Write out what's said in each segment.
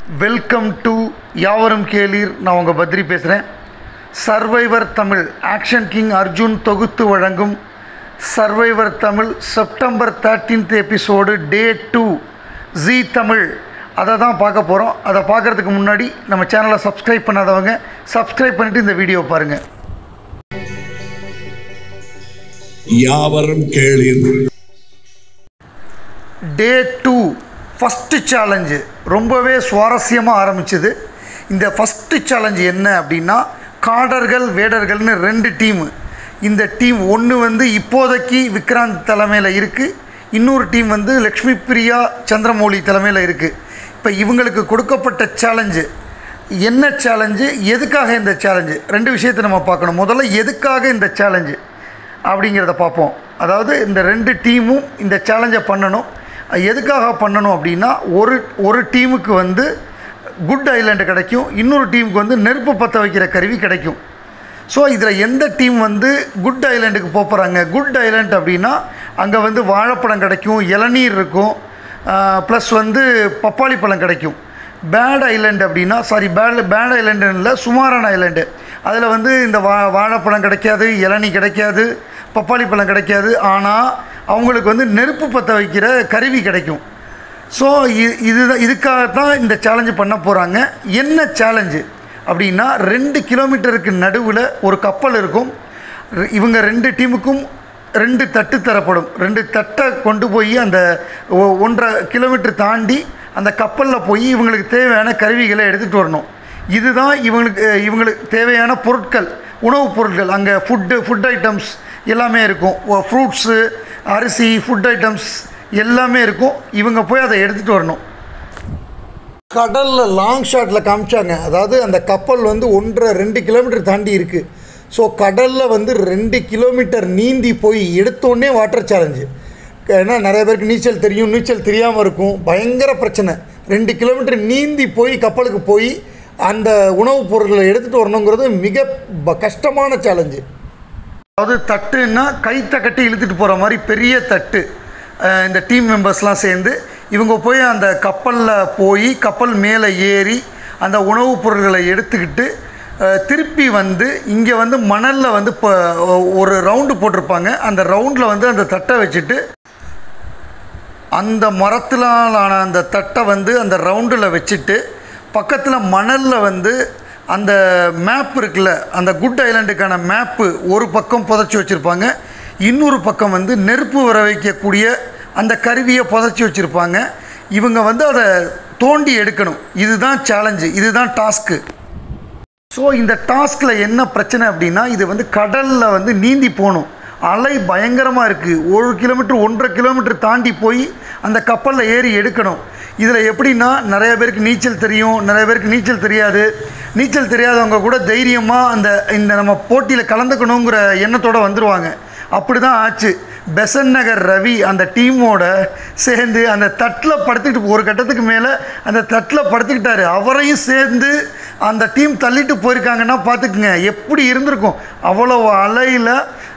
welcome to யாவரும் கேளீர் நான் உங்கள் பத்ரி பேசுகிறேன் survivor Tamil action king Arjun தொகுத்து வழங்கும் survivor Tamil September thirteenth episode day two Zee Tamil அதை தான் பார்க்க போகிறோம் அதை பார்க்குறதுக்கு முன்னாடி நம்ம சேனலை சப்ஸ்கிரைப் பண்ணாதவங்க சப்ஸ்கிரைப் பண்ணிவிட்டு இந்த வீடியோ பாருங்கள் யாவரும் கேளீர் டே டூ ஃபஸ்ட்டு சேலஞ்சு ரொம்பவே சுவாரஸ்யமாக ஆரம்பிச்சது இந்த ஃபஸ்ட்டு சேலஞ்சு என்ன அப்படின்னா காடர்கள் வேடர்கள்னு ரெண்டு டீமு இந்த டீம் ஒன்று வந்து இப்போதைக்கு விக்ராந்த் தலைமையில் இருக்குது இன்னொரு டீம் வந்து லக்ஷ்மி பிரியா சந்திரமௌலி தலைமையில் இருக்குது இப்போ இவங்களுக்கு கொடுக்கப்பட்ட சேலஞ்சு என்ன சேலஞ்சு எதுக்காக இந்த சேலஞ்சு ரெண்டு விஷயத்தை நம்ம பார்க்கணும் முதல்ல எதுக்காக இந்த சேலஞ்சு அப்படிங்கிறத பார்ப்போம் அதாவது இந்த ரெண்டு டீமும் இந்த சேலஞ்சை பண்ணணும் எதுக்காக பண்ணணும் அப்படின்னா ஒரு ஒரு டீமுக்கு வந்து குட் ஐலாண்டு கிடைக்கும் இன்னொரு டீமுக்கு வந்து நெருப்பு பற்ற வைக்கிற கருவி கிடைக்கும் ஸோ இதில் எந்த டீம் வந்து குட் ஐலாண்டுக்கு போக போகிறாங்க குட் ஐலாண்ட் அப்படின்னா அங்கே வந்து வாழைப்பழம் கிடைக்கும் இளநீர் இருக்கும் ப்ளஸ் வந்து பப்பாளி பழம் கிடைக்கும் பேட் ஐலாண்டு அப்படின்னா சாரி பேட் பேட் ஐலாண்டு இல்லை சுமாரான ஐலாண்டு அதில் வந்து இந்த வா வாழைப்பழம் கிடைக்காது இளநீ கிடைக்காது பப்பாளி பழம் கிடைக்காது ஆனால் அவங்களுக்கு வந்து நெருப்பு பற்ற வைக்கிற கருவி கிடைக்கும் ஸோ இதுதான் இதுக்காகத்தான் இந்த சேலஞ்சு பண்ண போகிறாங்க என்ன சேலஞ்சு அப்படின்னா ரெண்டு கிலோமீட்டருக்கு நடுவில் ஒரு கப்பல் இருக்கும் ரெ- இவங்க ரெண்டு டீமுக்கும் ரெண்டு தட்டு தரப்படும் ரெண்டு தட்டை கொண்டு போய் அந்த ஒ- ஒன்றரை கிலோமீட்டர் தாண்டி அந்த கப்பலில் போய் இவங்களுக்கு தேவையான கருவிகளை எடுத்துகிட்டு வரணும் இதுதான் இவங்களுக்கு இவங்களுக்கு தேவையான பொருட்கள் உணவுப் பொருட்கள் அங்கே ஃபுட்டு ஃபுட் ஐட்டம்ஸ் எல்லாமே இருக்கும் ஃப்ரூட்ஸு அரிசி ஃபுட் ஐட்டம்ஸ் எல்லாமே இருக்கும் இவங்க போய் அதை எடுத்துகிட்டு வரணும் கடலில் லாங் ஷாட்டில் காமிச்சாங்க அதாவது அந்த கப்பல் வந்து ஒன்றரை ரெண்டு கிலோமீட்டர் தாண்டி இருக்குது ஸோ கடலில் வந்து ரெண்டு கிலோமீட்டர் நீந்தி போய் எடுத்தோடனே வாட்டர் சேலஞ்சு ஏன்னா நிறைய பேருக்கு நீச்சல் தெரியும் நீச்சல் தெரியாமல் இருக்கும் பயங்கர பிரச்சனை ரெண்டு கிலோமீட்டர் நீந்தி போய் கப்பலுக்கு போய் அந்த உணவுப் பொருட்களை எடுத்துகிட்டு வரணுங்கிறது மிக ப- கஷ்டமான சேலஞ்சு அதாவது தட்டுன்னா கைத்தை கட்டி இழுத்துட்டு போகிற மாதிரி பெரிய தட்டு அஹ் இந்த டீம் மெம்பர்ஸ்லாம் சேர்ந்து இவங்க போய் அந்த கப்பலில் போய் கப்பல் மேலே ஏறி அந்த உணவுப் பொருட்களை எடுத்துக்கிட்டு அஹ் திருப்பி வந்து இங்கே வந்து மணலில் வந்து இப்போ ஒரு ரவுண்டு போட்டிருப்பாங்க அந்த ரவுண்டில் வந்து அந்த தட்டை வச்சுட்டு அந்த மரத்திலான அந்த தட்டை வந்து அந்த ரவுண்டில் வச்சுட்டு பக்கத்தில் மணலில் வந்து அந்த மேப் இருக்குல்ல அந்த குட் ஐலாண்டுக்கான மேப்பு ஒரு பக்கம் புதைச்சி வச்சுருப்பாங்க இன்னொரு பக்கம் வந்து நெருப்பு வர வைக்கக்கூடிய அந்த கருவியை புதைச்சி வச்சுருப்பாங்க இவங்க வந்து அதை தோண்டி எடுக்கணும் இதுதான் சேலஞ்சு இதுதான் டாஸ்க்கு ஸோ இந்த டாஸ்கில் என்ன பிரச்சனை அப்படின்னா இது வந்து கடலில் வந்து நீந்தி போகணும் அலை பயங்கரமாக இருக்குது ஒரு கிலோமீட்டர் ஒன்றரை கிலோமீட்டர் தாண்டி போய் அந்த கப்பலில் ஏறி எடுக்கணும் இதில் எப்படின்னா நிறைய பேருக்கு நீச்சல் தெரியும் நிறைய பேருக்கு நீச்சல் தெரியாது நீச்சல் தெரியாதவங்க கூட தைரியமாக அந்த இந்த நம்ம போட்டியில் கலந்துக்கணுங்கிற எண்ணத்தோடு வந்துடுவாங்க அப்படி தான் ஆச்சு பெசன் நகர் ரவி அந்த டீமோட சேர்ந்து அந்த தட்டில் படுத்துக்கிட்டு ஒரு கட்டத்துக்கு மேலே அந்த தட்டில் படுத்துக்கிட்டாரு அவரையும் சேர்ந்து அந்த டீம் தள்ளிட்டு போயிருக்காங்கன்னா பார்த்துக்குங்க எப்படி இருந்திருக்கும் அவ்வளோ அலையில்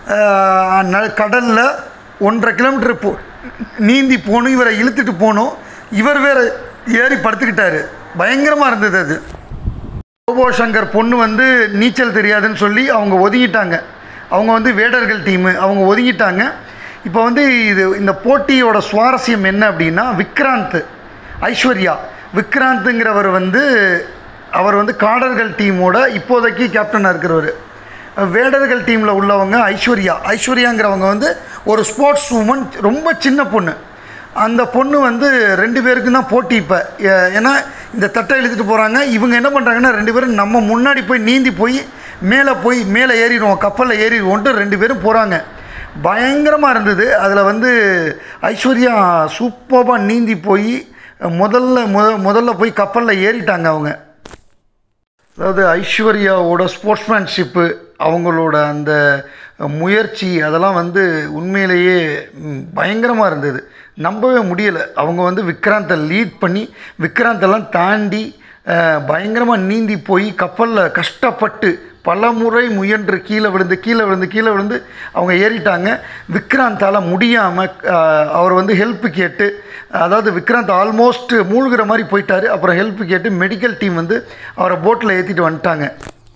கடலில் ஒன்றரை கிலோமீட்டர் போ நீந்தி போகணும் இவரை இழுத்துட்டு போகணும் இவர் வேற ஏறி படுத்துக்கிட்டாரு பயங்கரமாக இருந்தது அது ரோபோ சங்கர் பொண்ணு வந்து நீச்சல் தெரியாதுன்னு சொல்லி அவங்க ஒதுங்கிட்டாங்க அவங்க வந்து வேடர்கள் டீமு அவங்க ஒதுங்கிட்டாங்க இப்போ வந்து இது இந்த போட்டியோட சுவாரஸ்யம் என்ன அப்படின்னா விக்ராந்த் ஐஸ்வர்யா விக்ராந்த்ங்கிறவர் வந்து அவர் வந்து காடர்கள் டீமோட இப்போதைக்கு கேப்டனாக இருக்கிறவர் வேடர்கள் டீமில் உள்ளவங்க ஐஸ்வர்யா ஐஸ்வர்யாங்கிறவங்க வந்து ஒரு ஸ்போர்ட்ஸ் உமன் ரொம்ப சின்ன பொண்ணு அந்த பொண்ணு வந்து ரெண்டு பேருக்கும் தான் போட்டி இப்போ ஏன்னா இந்த தட்டை இழுத்துட்டு போகிறாங்க இவங்க என்ன பண்ணுறாங்கன்னா ரெண்டு பேரும் நம்ம முன்னாடி போய் நீந்தி போய் மேலே போய் மேலே ஏறிடுவோம் கப்பலில் ஏறிடுவோன்ட்டு ரெண்டு பேரும் போகிறாங்க பயங்கரமாக இருந்தது அதில் வந்து ஐஸ்வர்யா சூப்பராக நீந்தி போய் முதல்ல முத முதல்ல போய் கப்பலில் ஏறிட்டாங்க அவங்க அதாவது ஐஸ்வர்யாவோட ஸ்போர்ட்ஸ்மேன்ஷிப்பு அவங்களோட அந்த முயற்சி அதெல்லாம் வந்து உண்மையிலேயே பயங்கரமாக இருந்தது நம்பவே முடியலை அவங்க வந்து விக்ராந்தை லீட் பண்ணி விக்ராந்தெல்லாம் தாண்டி பயங்கரமாக நீந்தி போய் கப்பலில் கஷ்டப்பட்டு பல முறை முயன்று கீழே விழுந்து கீழே விழுந்து கீழே விழுந்து அவங்க ஏறிட்டாங்க விக்ராந்தால் முடியாமல் அவர் வந்து ஹெல்ப் கேட்டு அதாவது விக்ராந்த் ஆல்மோஸ்ட் மூழ்கிற மாதிரி போயிட்டார் அப்புறம் ஹெல்ப் கேட்டு மெடிக்கல் டீம் வந்து அவரை போட்டில் ஏற்றிட்டு வந்துட்டாங்க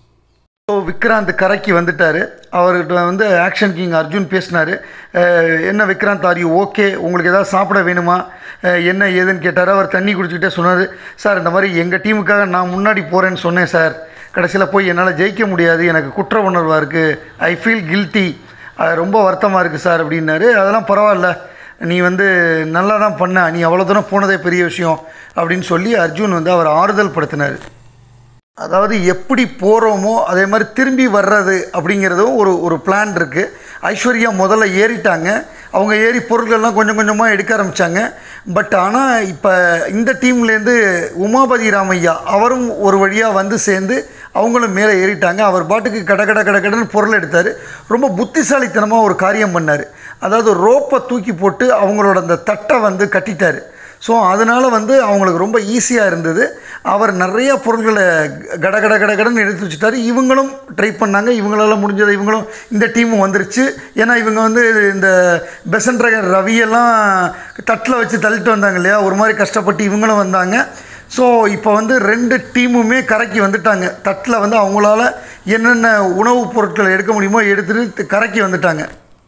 ஸோ விக்ராந்த் கரைக்கு வந்துட்டார் அவர்கிட்ட வந்து ஆக்ஷன் கிங் அர்ஜுன் பேசினார் என்ன விக்ராந்த் ஆர் யூ ஓகே உங்களுக்கு ஏதாவது சாப்பிட வேணுமா அஹ் என்ன ஏதுன்னு கேட்டார் அவர் தண்ணி குடிச்சிக்கிட்டே சொன்னார் சார் இந்த மாதிரி எங்கள் டீமுக்காக நான் முன்னாடி போகிறேன்னு சொன்னேன் சார் கடைசியில் போய் என்னால் ஜெயிக்க முடியாது எனக்கு குற்ற உணர்வாக இருக்குது ஐ ஃபீல் கில்ட்டி ரொம்ப வருத்தமாக இருக்குது சார் அப்படின்னாரு அதெல்லாம் பரவாயில்ல நீ வந்து நல்லா தான் பண்ண நீ அவ்வளோ தூரம் போனதே பெரிய விஷயம் அப்படின்னு சொல்லி அர்ஜுன் வந்து அவர் ஆறுதல் படுத்தினார் அதாவது எப்படி போகிறோமோ அதே மாதிரி திரும்பி வர்றது அப்படிங்கிறதும் ஒரு ஒரு பிளான் இருக்குது ஐஸ்வர்யா முதல்ல ஏறிட்டாங்க அவங்க ஏறி பொருட்கள்லாம் கொஞ்சம் கொஞ்சமாக எடுக்க ஆரம்பித்தாங்க பட் ஆனால் இப்போ இந்த டீம்லேருந்து உமாபதி ராமையா அவரும் ஒரு வழியாக வந்து சேர்ந்து அவங்களும் மேலே ஏறிட்டாங்க அவர் பாட்டுக்கு கட கட கட கடன்னு பொருள் எடுத்தார் ரொம்ப புத்திசாலித்தனமாக ஒரு காரியம் பண்ணார் அதாவது ரோப்பை தூக்கி போட்டு அவங்களோட அந்த தட்டை வந்து கட்டிட்டார் ஸோ அதனால் வந்து அவங்களுக்கு ரொம்ப ஈஸியாக இருந்தது அவர் நிறைய பொருட்களை கட கட கட கடன்னு எடுத்து வச்சுட்டாரு இவங்களும் ட்ரை பண்ணாங்க இவங்களால முடிஞ்சது இவங்களும் இந்த டீமும் வந்துருச்சு ஏன்னா இவங்க வந்து இந்த பெசன்ட்ரகன் ரவியெல்லாம் தட்டில் வச்சு தள்ளிட்டு வந்தாங்க இல்லையா ஒரு மாதிரி கஷ்டப்பட்டு இவங்களும் வந்தாங்க ஸோ இப்போ வந்து ரெண்டு டீமுமே கரைக்கு வந்துட்டாங்க தட்டில் வந்து அவங்களால என்னென்ன உணவுப் பொருட்களை எடுக்க முடியுமோ எடுத்துகிட்டு கரைக்கு வந்துட்டாங்க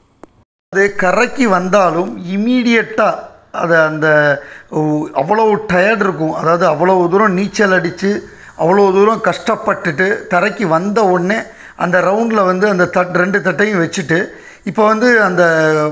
அது கரைக்கு வந்தாலும் இமீடியட்டாக அது அந்த உ- அவ்வளோ டயர்ட் இருக்கும் அதாவது அவ்வளோ தூரம் நீச்சல் அடித்து அவ்வளோ தூரம் கஷ்டப்பட்டுட்டு தரைக்கு வந்த உடனே அந்த ரவுண்டில் வந்து அந்த தட் ரெண்டு தட்டையும் வச்சுட்டு இப்போ வந்து அந்த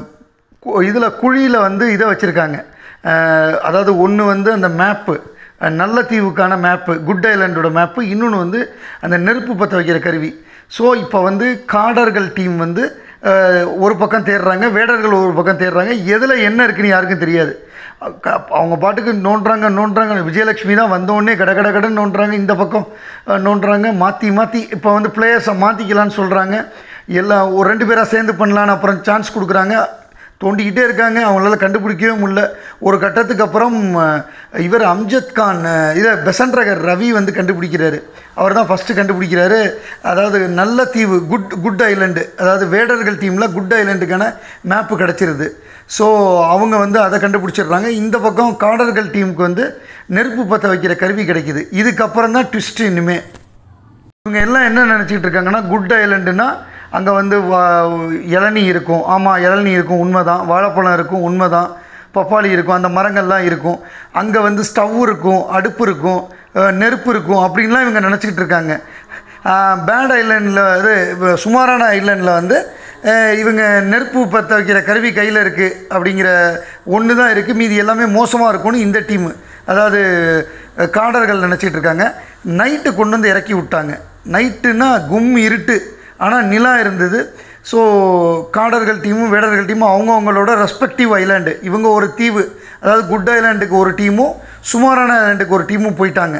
இதில் குழியில் வந்து இதை வச்சுருக்காங்க அதாவது ஒன்று வந்து அந்த மேப்பு நல்ல தீவுக்கான மேப்பு குட் ஐலாண்டோட மேப்பு இன்னொன்று வந்து அந்த நெருப்பு பற்ற வைக்கிற கருவி ஸோ இப்போ வந்து காடர்கள் டீம் வந்து அஹ், ஒரு பக்கம் தேடுறாங்க வேடர்கள் ஒரு பக்கம் தேடுறாங்க எதில் என்ன இருக்குன்னு யாருக்கும் தெரியாது க- அவங்க பாட்டுக்கு நோண்டுறாங்க நோண்டுறாங்க விஜயலட்சுமி தான் வந்தோடனே கட கட கடன்னு நோண்டுறாங்க இந்த பக்கம் அஹ், நோண்டுறாங்க மாற்றி மாற்றி இப்போ வந்து பிளேயர்ஸை மாற்றிக்கலான்னு சொல்கிறாங்க எல்லாம் ஒரு ரெண்டு பேராக சேர்ந்து பண்ணலான்னு அப்புறம் சான்ஸ் கொடுக்குறாங்க தோண்டிக்கிட்டே இருக்காங்க அவங்களால கண்டுபிடிக்கவே முடியல ஒரு கட்டத்துக்கு அப்புறம் அஹ், இவர் அம்ஜத் கான் அஹ், இதை பெசன்ட்ரகர் ரவி வந்து கண்டுபிடிக்கிறாரு அவர் தான் ஃபஸ்ட்டு கண்டுபிடிக்கிறாரு அதாவது நல்ல தீவு குட் குட் ஐலண்டு அதாவது வேடர்கள் டீமில் குட் ஐலண்டுக்கான மேப்பு கிடச்சிருது ஸோ அவங்க வந்து அதை கண்டுபிடிச்சிடுறாங்க இந்த பக்கம் காடர்கள் டீமுக்கு வந்து நெருப்பு பற்ற வைக்கிற கருவி கிடைக்குது இதுக்கப்புறம் தான் ட்விஸ்ட் இனிமே இவங்க எல்லாம் என்ன நினச்சிக்கிட்டு இருக்காங்கன்னா குட் ஐலண்டுனா அங்கே வந்து வா- இளநீ இருக்கும் ஆமாம் இளநீ இருக்கும் உண்மை தான் வாழைப்பழம் இருக்கும் உண்மை தான் பப்பாளி இருக்கும் அந்த மரங்கள்லாம் இருக்கும் அங்கே வந்து ஸ்டவ் இருக்கும் அடுப்பு இருக்கும் அஹ், நெருப்பு இருக்கும் அப்படின்லாம் இவங்க நினச்சிக்கிட்டு இருக்காங்க பேட் ஐலண்டில் இது வ- சுமாரான ஐலண்டில் வந்து அஹ், இவங்க நெருப்பு பற்ற வைக்கிற கருவி கையில் இருக்குது அப்படிங்கிற ஒன்று தான் இருக்குது மீதி எல்லாமே மோசமாக இருக்கும்னு இந்த டீமு அதாவது அஹ், காடர்கள் நினச்சிட்டு இருக்காங்க நைட்டு கொண்டு வந்து இறக்கி விட்டாங்க நைட்டுனா கும் இருட்டு ஆனால் நிலா இருந்தது ஸோ காடர்கள் டீமும் வேடர்கள் டீமும் அவங்கவுங்களோட ரெஸ்பெக்டிவ் ஐலாண்டு இவங்க ஒரு தீவு அதாவது குட் ஐலாண்டுக்கு ஒரு டீமும் சுமாரான ஐலாண்டுக்கு ஒரு டீமும் போயிட்டாங்க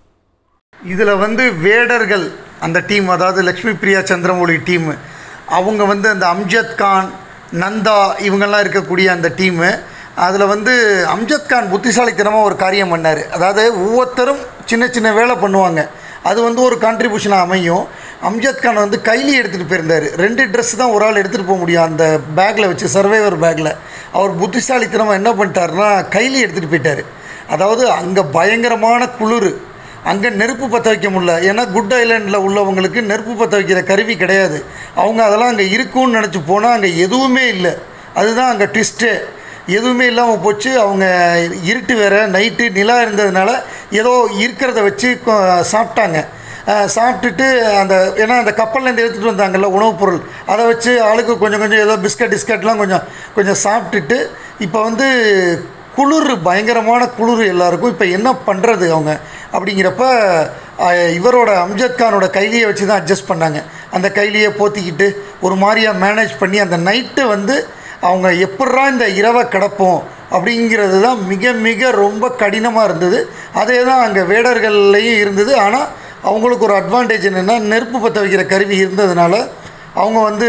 இதில் வந்து வேடர்கள் அந்த டீம் அதாவது லக்ஷ்மி பிரியா சந்திரமௌலி டீமு அவங்க வந்து அந்த அம்ஜத் கான் நந்தா இவங்கெல்லாம் இருக்கக்கூடிய அந்த டீமு அதில் வந்து அம்ஜத் கான் புத்திசாலித்தனமாக ஒரு காரியம் பண்ணார் அதாவது ஒவ்வொருத்தரும் சின்ன சின்ன வேலை பண்ணுவாங்க அது வந்து ஒரு கான்ட்ரிபியூஷனாக அமையும் அம்ஜத் கான் வந்து கைலி எடுத்துகிட்டு போயிருந்தார் ரெண்டு ட்ரெஸ் தான் ஒரு ஆள் எடுத்துகிட்டு போக முடியும் அந்த பேக்கில் வச்சு சர்வைவர் பேக்கில் அவர் புத்திசாலித்தனமாக என்ன பண்ணிட்டாருன்னா கைலி எடுத்துகிட்டு போயிட்டார் அதாவது அங்கே பயங்கரமான குளிர் அங்கே நெருப்பு பற்ற வைக்க முடியல ஏன்னா குட் ஐலாண்டில் உள்ளவங்களுக்கு நெருப்பு பற்ற வைக்கிற கருவி கிடையாது அவங்க அதெல்லாம் அங்கே இருக்கும்னு நினச்சி போனால் அங்கே எதுவுமே இல்லை அதுதான் அங்கே ட்விஸ்ட்டே எதுவுமே இல்லாமல் போச்சு அவங்க இருட்டு வேற நைட்டு நிலா இருந்ததுனால ஏதோ இருக்கிறத வச்சு கொ- சாப்பிட்டாங்க அஹ் சாப்பிட்டுட்டு அந்த ஏன்னா அந்த கப்பல்லேருந்து எடுத்துகிட்டு வந்தாங்கல்ல உணவுப் பொருள் அதை வச்சு ஆளுக்கு கொஞ்சம் கொஞ்சம் ஏதோ பிஸ்கட் பிஸ்கட்லாம் கொஞ்சம் கொஞ்சம் சாப்பிட்டுட்டு இப்போ வந்து குளிர் பயங்கரமான குளிர் எல்லாருக்கும் இப்போ என்ன பண்ணுறது அவங்க அப்படிங்கிறப்ப அஹ், இவரோட அம்ஜத் கானோட கைலியை வச்சு தான் அட்ஜஸ்ட் பண்ணாங்க அந்த கைலியை போத்திக்கிட்டு ஒரு மாதிரியாக மேனேஜ் பண்ணி அந்த நைட்டு வந்து அவங்க எப்பட்றா இந்த இரவை கிடப்போம் அப்படிங்கிறது தான் மிக மிக ரொம்ப கடினமாக இருந்தது அதே தான் அங்கே வேடர்கள்லேயும் இருந்தது ஆனால் அவங்களுக்கு ஒரு அட்வான்டேஜ் என்னென்னா நெருப்பு பற்ற வைக்கிற கருவி இருந்ததுனால அவங்க வந்து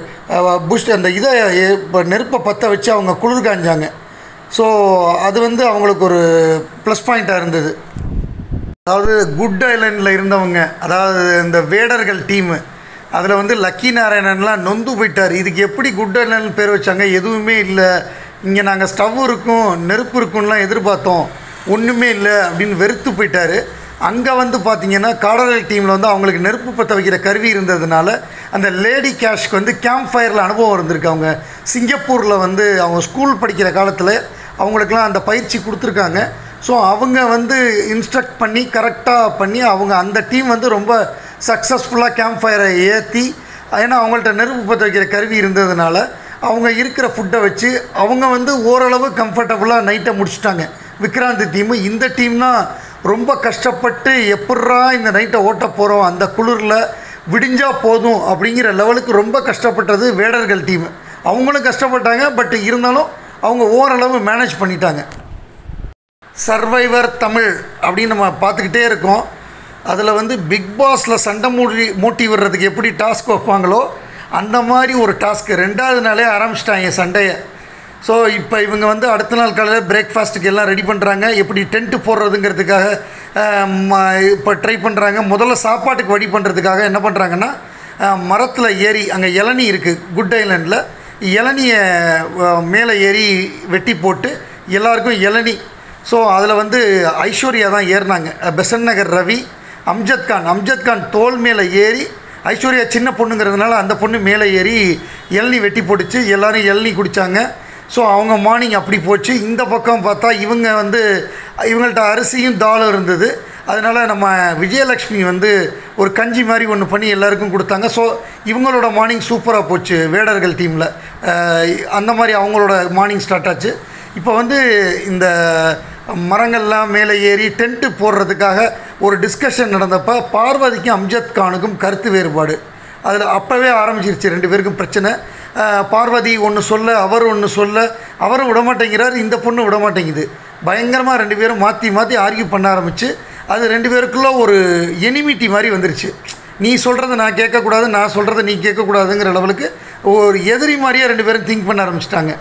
புஷ் அந்த இதை எ- இப்ப நெருப்பை பற்ற வச்சு அவங்க குளிர் காஞ்சாங்க ஸோ அது வந்து அவங்களுக்கு ஒரு ப்ளஸ் பாயிண்ட்டாக இருந்தது அதாவது குட் ஐலண்டில் இருந்தவங்க அதாவது இந்த வேடர்கள் டீமு அதில் வந்து லக்கி நாராயணன்லாம் நொந்து போயிட்டார் இதுக்கு எப்படி குட் ஐலண்ட் பேர் வச்சாங்க எதுவுமே இல்லை இங்கே நாங்கள் ஸ்டவ் இருக்கும் நெருப்பு இருக்கும்லாம் எதிர்பார்த்தோம் ஒன்றுமே இல்லை அப்படின்னு வெறுத்து போயிட்டார் அங்கே வந்து பார்த்தீங்கன்னா காடரல் டீமில் வந்து அவங்களுக்கு நெருப்பு பற்ற வைக்கிற கருவி இருந்ததுனால அந்த லேடி கேஷ்க்கு வந்து கேம்ப் ஃபயரில் அனுபவம் இருந்திருக்கு அவங்க சிங்கப்பூரில் வந்து அவங்க ஸ்கூல் படிக்கிற காலத்தில் அவங்களுக்கெல்லாம் அந்த பயிற்சி கொடுத்துருக்காங்க ஸோ அவங்க வந்து இன்ஸ்ட்ரக்ட் பண்ணி கரெக்டாக பண்ணி அவங்க அந்த டீம் வந்து ரொம்ப சக்ஸஸ்ஃபுல்லாக கேம்ப் ஃபயரை ஏற்றி ஏன்னா அவங்கள்ட்ட நெருப்பு பற்ற வைக்கிற கருவி இருந்ததுனால அவங்க இருக்கிற ஃபுட்டை வச்சு அவங்க வந்து ஓரளவு கம்ஃபர்டபுளாக நைட்டை முடிச்சிட்டாங்க விக்ராந்த் டீமு இந்த டீம்னா ரொம்ப கஷ்டப்பட்டு எப்பட்றா இந்த நைட்டை ஓட்ட போகிறோம் அந்த குளிரில் விடிஞ்சா போதும் அப்படிங்கிற லெவலுக்கு ரொம்ப கஷ்டப்பட்டது வேடர்கள் டீமு அவங்களும் கஷ்டப்பட்டாங்க பட் இருந்தாலும் அவங்க ஓரளவு மேனேஜ் பண்ணிட்டாங்க சர்வைவர் தமிழ் அப்படின்னு நம்ம பார்த்துக்கிட்டே இருக்கோம் அதில் வந்து பிக் பாஸில் சண்டை மூடி மூட்டி விடுறதுக்கு எப்படி டாஸ்க் வைப்பாங்களோ அந்த மாதிரி ஒரு டாஸ்க்கு ரெண்டாவது நாளே ஆரம்பிச்சிட்டாங்க சண்டையை ஸோ இப்போ இவங்க வந்து அடுத்த நாள் காலையில் பிரேக்ஃபாஸ்ட்டுக்கு எல்லாம் ரெடி பண்ணுறாங்க எப்படி டென்ட்டு போடுறதுங்கிறதுக்காக இப்போ ட்ரை பண்ணுறாங்க முதல்ல சாப்பாட்டுக்கு வழி பண்ணுறதுக்காக என்ன பண்ணுறாங்கன்னா மரத்தில் ஏறி அங்கே இளநி இருக்குது குட் ஐலண்டில் இளநியை மேலே ஏறி வெட்டி போட்டு எல்லாருக்கும் இளநி ஸோ அதில் வந்து ஐஸ்வர்யா தான் ஏறினாங்க பெசன் நகர் ரவி அம்ஜத் கான் அம்ஜத் கான் தோல் மேலே ஏறி ஐஸ்வர்யா சின்ன பொண்ணுங்கிறதுனால அந்த பொண்ணு மேலே ஏறி இளநி வெட்டி போட்டுச்சு எல்லோரும் இளநி குடித்தாங்க ஸோ அவங்க மார்னிங் அப்படி போச்சு இந்த பக்கம் பார்த்தா இவங்க வந்து இவங்கள்ட்ட அரிசியும் தாளும் இருந்தது அதனால் நம்ம விஜயலக்ஷ்மி வந்து ஒரு கஞ்சி மாதிரி ஒன்று பண்ணி எல்லாருக்கும் கொடுத்தாங்க ஸோ இவங்களோட மார்னிங் சூப்பராக போச்சு வேடர்கள் டீமில் அந்த மாதிரி அவங்களோட மார்னிங் ஸ்டார்ட் ஆச்சு இப்போ வந்து இந்த மரங்கள்லாம் மேலே ஏறி டென்ட்டு போடுறதுக்காக ஒரு டிஸ்கஷன் நடந்தப்போ பார்வதிக்கும் அம்ஜத் கானுக்கும் கருத்து வேறுபாடு அதில் அப்போவே ஆரம்பிச்சிருச்சு ரெண்டு பேருக்கும் பிரச்சனை பார்வதி ஒன்று சொல்ல அவர் ஒன்று சொல்ல அவரும் விடமாட்டேங்கிறார் இந்த பொண்ணு விடமாட்டேங்குது பயங்கரமாக ரெண்டு பேரும் மாற்றி மாற்றி ஆர்கியூ பண்ண ஆரம்பித்து அது ரெண்டு பேருக்குள்ளே ஒரு எனிமிட்டி மாதிரி வந்துருச்சு நீ சொல்கிறத நான் கேட்கக்கூடாது நான் சொல்கிறத நீ கேட்கக்கூடாதுங்கிற லெவலுக்கு ஒரு எதிரி மாதிரியே ரெண்டு பேரும் திங்க் பண்ண ஆரம்பிச்சிட்டாங்க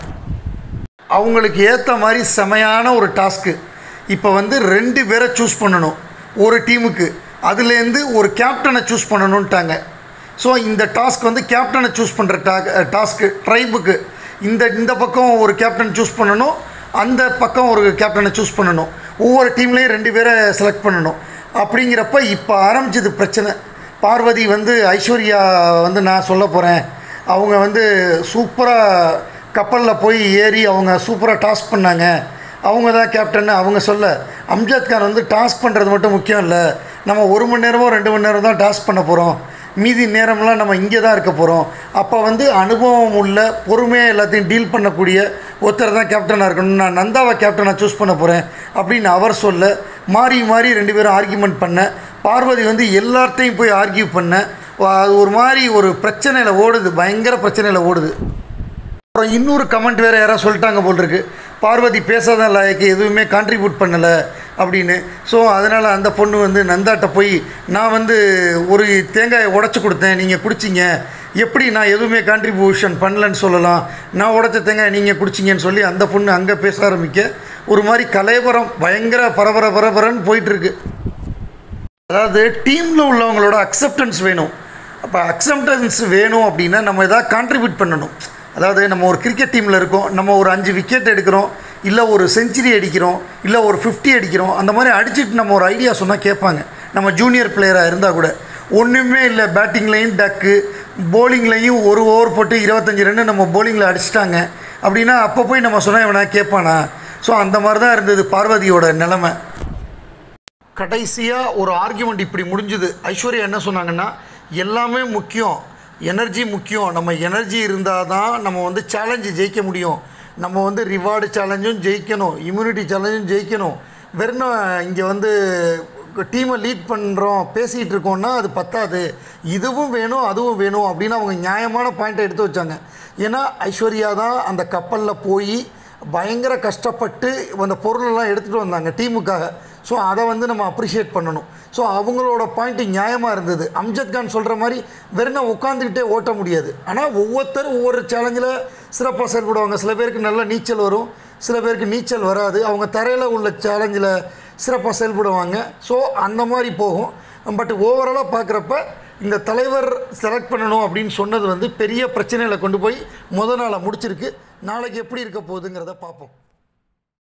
அவங்களுக்கு ஏற்ற மாதிரி செமையான ஒரு டாஸ்க்கு இப்போ வந்து ரெண்டு பேரை சூஸ் பண்ணணும் ஒரு டீமுக்கு அதுலேருந்து ஒரு கேப்டனை சூஸ் பண்ணணுன்ட்டாங்க ஸோ இந்த டாஸ்க் வந்து கேப்டனை சூஸ் பண்ணுற டா டாஸ்க்கு ட்ரைபுக்கு இந்த இந்த பக்கம் ஒரு கேப்டன் சூஸ் பண்ணணும் அந்த பக்கம் ஒரு கேப்டனை சூஸ் பண்ணணும் ஒவ்வொரு டீம்லேயும் ரெண்டு பேரை செலக்ட் பண்ணணும் அப்படிங்கிறப்ப இப்போ ஆரம்பிச்சது பிரச்சனை பார்வதி வந்து ஐஸ்வர்யா வந்து நான் சொல்ல போகிறேன் அவங்க வந்து சூப்பராக கப்பலில் போய் ஏறி அவங்க சூப்பராக டாஸ்க் பண்ணாங்க அவங்க தான் கேப்டன் அவங்க சொல்ல அம்ஜத் கான் வந்து டாஸ்க் பண்ணுறது மட்டும் முக்கியம் இல்லை நம்ம ஒரு மணி நேரமோ ரெண்டு மணி நேரம் தான் டாஸ்க் பண்ண போகிறோம் மீதி நேரம்லாம் நம்ம இங்கே தான் இருக்க போகிறோம் அப்போ வந்து அனுபவம் உள்ள பொறுமையாக எல்லாத்தையும் டீல் பண்ணக்கூடிய ஒருத்தர் தான் கேப்டனாக இருக்கணும் நான் நந்தாவை கேப்டனாக சூஸ் பண்ண போகிறேன் அப்படின்னு அவர் சொல்ல மாறி மாறி ரெண்டு பேரும் ஆர்கியூமெண்ட் பண்ண பார்வதி வந்து எல்லார்ட்டையும் போய் ஆர்கியூ பண்ண அது ஒரு மாதிரி ஒரு பிரச்சனையில் ஓடுது பயங்கர பிரச்சனையில் ஓடுது அப்புறம் இன்னொரு கமெண்ட் வேறு யாராவது சொல்லிட்டாங்க போல் இருக்கு பார்வதி பேசாதான் லாயக்கு எதுவுமே கான்ட்ரிபியூட் பண்ணலை அப்படின்னு ஸோ அதனால் அந்த பொண்ணு வந்து நந்தாட்ட போய் நான் வந்து ஒரு தேங்காயை உடச்சி கொடுத்தேன் நீங்கள் குடிச்சிங்க எப்படி நான் எதுவுமே கான்ட்ரிபியூஷன் பண்ணலன்னு சொல்லலாம் நான் உடச்ச தேங்காய் நீங்கள் குடிச்சிங்கன்னு சொல்லி அந்த பொண்ணு அங்கே பேச ஆரம்பிக்க ஒரு மாதிரி கலைபரம் பயங்கர பரபர பரபரன்னு போயிட்டுருக்கு அதாவது டீமில் உள்ளவங்களோட அக்செப்டன்ஸ் வேணும் அப்போ அக்செப்டன்ஸ் வேணும் அப்படின்னா நம்ம எதாவது கான்ட்ரிபியூட் பண்ணணும் அதாவது நம்ம ஒரு கிரிக்கெட் டீமில் இருக்கோம் நம்ம ஒரு அஞ்சு விக்கெட் எடுக்கிறோம் இல்லை ஒரு செஞ்சுரி அடிக்கிறோம் இல்லை ஒரு ஃபிஃப்டி அடிக்கிறோம் அந்த மாதிரி அடிச்சுட்டு நம்ம ஒரு ஐடியா சொன்னால் கேட்பாங்க நம்ம ஜூனியர் பிளேயராக இருந்தால் கூட ஒன்றுமே இல்லை பேட்டிங்லேயும் டக்கு போலிங்லேயும் ஒரு ஓவர் போட்டு இருபத்தஞ்சி ரன்னு நம்ம போலிங்கில் அடிச்சிட்டாங்க அப்படின்னா அப்போ போய் நம்ம சொன்னால் இவனா கேட்பானா ஸோ அந்த மாதிரி தான் இருந்தது பார்வதியோட நிலமை கடைசியாக ஒரு ஆர்கியூமெண்ட் இப்படி முடிஞ்சுது ஐஸ்வர்யா என்ன சொன்னாங்கன்னா எல்லாமே முக்கியம் எனர்ஜி முக்கியம் நம்ம எனர்ஜி இருந்தால் தான் நம்ம வந்து சேலஞ்சு ஜெயிக்க முடியும் நம்ம வந்து ரிவார்டு சேலஞ்சும் ஜெயிக்கணும் இம்யூனிட்டி சேலஞ்சும் ஜெயிக்கணும் வெறும் இங்கே வந்து டீமை லீட் பண்ணுறோம் பேசிகிட்டு இருக்கோம்னா அது பத்தாது இதுவும் வேணும் அதுவும் வேணும் அப்படின்னு அவங்க நியாயமான பாயிண்ட்டை எடுத்து வச்சாங்க ஏன்னா ஐஸ்வர்யா தான் அந்த கப்பலில் போய் பயங்கர கஷ்டப்பட்டு அந்த பொருளெல்லாம் எடுத்துகிட்டு வந்தாங்க டீமுக்காக ஸோ அதை வந்து நம்ம அப்ரிஷியேட் பண்ணணும் ஸோ அவங்களோட பாயிண்ட்டு நியாயமாக இருந்தது அம்ஜத் கான் சொல்கிற மாதிரி வெறும் உட்காந்துக்கிட்டே ஓட்ட முடியாது ஆனால் ஒவ்வொருத்தரும் ஒவ்வொரு சேலஞ்சில் சிறப்பாக செயல்படுவாங்க சில பேருக்கு நல்ல நீச்சல் வரும் சில பேருக்கு நீச்சல் வராது அவங்க தரையில் உள்ள சேலஞ்சில் சிறப்பாக செயல்படுவாங்க ஸோ அந்த மாதிரி போகும் பட் ஓவராலாக பார்க்குறப்ப இந்த தலைவர் செலக்ட் பண்ணணும் அப்படின்னு சொன்னது வந்து பெரிய பிரச்சனையில் கொண்டு போய் முத நாளை முடிச்சிருக்கு நாளைக்கு எப்படி இருக்க போகுதுங்கிறத பார்ப்போம்